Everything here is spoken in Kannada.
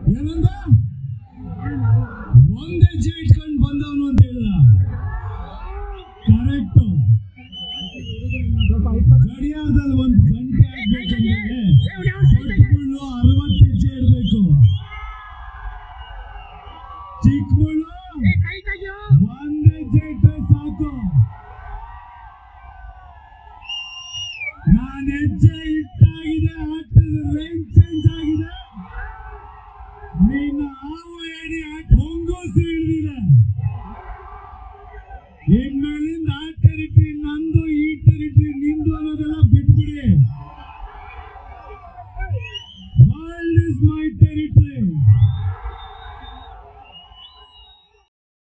ಏನಂದ ಒಂದ್ ಹೆಜ್ಜೆ ಇಟ್ಕೊಂಡು ಬಂದವನು ಅಂತ ಹೇಳ್ದ ಕರೆಕ್ಟ್ ಗಡಿಯಾರದಲ್ಲಿ ಒಂದ್ ಗಂಟೆ ಆಗ್ಬೇಕಂದ್ರೆ ಮುಳ್ಳು ಅರವತ್ತು ಹೆಜ್ಜೆ ಇಡ್ಬೇಕು ಚಿಕ್ಕ ಮುಳ್ಳು ಒಂದ್ ಹೆಜ್ಜೆ ಇಟ್ರೆ ಸಾಕು ನಾನ್ ಹೆಜ್ಜೆ ಇಟ್ಟಾಗಿದೆ ಆಟದ ರೇಂಜ್ ಚೇಂಜ್ ಆಗಿದೆ ನಿನ್ನ ಹಾವು ಏಣಿ ಆಟ ಹೊಂಗೋಸಿ ಹಿಡಿದಿದೆ ಇನ್ಮೇಲಿಂದ ಆಟ ರೀತಿ